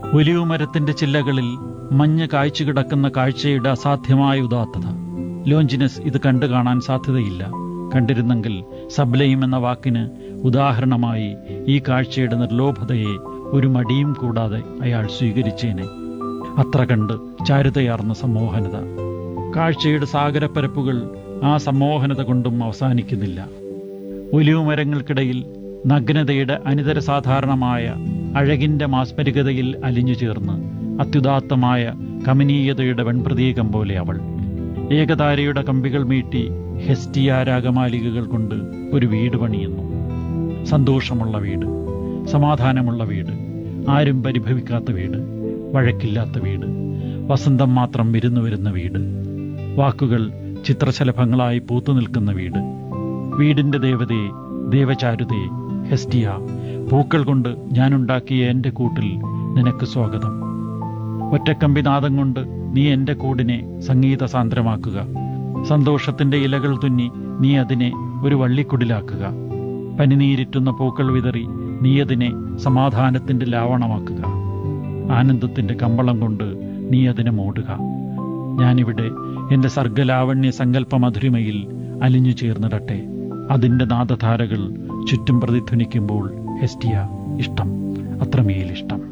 ഒലിവുമരത്തിന്റെ ചില്ലകളിൽ മഞ്ഞ് കായ്ച്ചു കിടക്കുന്ന കാഴ്ചയുടെ അസാധ്യമായ ഉദാത്തത ലോഞ്ചിനസ് ഇത് കണ്ടു കാണാൻ സാധ്യതയില്ല കണ്ടിരുന്നെങ്കിൽ സബ്ലയും എന്ന വാക്കിന് ഉദാഹരണമായി ഈ കാഴ്ചയുടെ നിർലോഭതയെ ഒരു മടിയും കൂടാതെ അയാൾ സ്വീകരിച്ചേനെ അത്ര കണ്ട് ചാരുതയാർന്ന സമ്മോഹനത കാഴ്ചയുടെ സാഗരപ്പരപ്പുകൾ ആ സമ്മോഹനത കൊണ്ടും അവസാനിക്കുന്നില്ല ഒലിവുമരങ്ങൾക്കിടയിൽ നഗ്നതയുടെ അനിതര സാധാരണമായ അഴകിന്റെ മാസ്മരികതയിൽ അലിഞ്ഞു ചേർന്ന് അത്യുദാത്തമായ കമനീയതയുടെ വെൺപ്രതീകം പോലെ അവൾ ഏകതാരയുടെ കമ്പികൾ മീട്ടി ഹെസ്റ്റിയ രാഗമാലികകൾ കൊണ്ട് ഒരു വീട് പണിയുന്നു സന്തോഷമുള്ള വീട് സമാധാനമുള്ള വീട് ആരും പരിഭവിക്കാത്ത വീട് വഴക്കില്ലാത്ത വീട് വസന്തം മാത്രം വിരുന്നു വരുന്ന വീട് വാക്കുകൾ ചിത്രശലഭങ്ങളായി പൂത്തു നിൽക്കുന്ന വീട് വീടിന്റെ ദേവതയെ ദേവചാരുതയെ ഹെസ്റ്റിയ പൂക്കൾ കൊണ്ട് ഞാനുണ്ടാക്കിയ എന്റെ കൂട്ടിൽ നിനക്ക് സ്വാഗതം ഒറ്റക്കമ്പിനാദം കൊണ്ട് നീ എന്റെ കൂടിനെ സംഗീത സാന്ദ്രമാക്കുക സന്തോഷത്തിന്റെ ഇലകൾ തുന്നി നീ അതിനെ ഒരു വള്ളിക്കുടിലാക്കുക പനിനീരിറ്റുന്ന പൂക്കൾ വിതറി നീ അതിനെ സമാധാനത്തിന്റെ ലാവണമാക്കുക ആനന്ദത്തിന്റെ കമ്പളം കൊണ്ട് നീ അതിനെ മൂടുക ഞാനിവിടെ എന്റെ സർഗലാവണ്യ സങ്കല്പ മധുരിമയിൽ അലിഞ്ഞു ചേർന്നിടട്ടെ അതിന്റെ നാദധാരകൾ ചുറ്റും പ്രതിധ്വനിക്കുമ്പോൾ ഹെസ്റ്റിയ ഇഷ്ടം അത്രമേൽ ഇഷ്ടം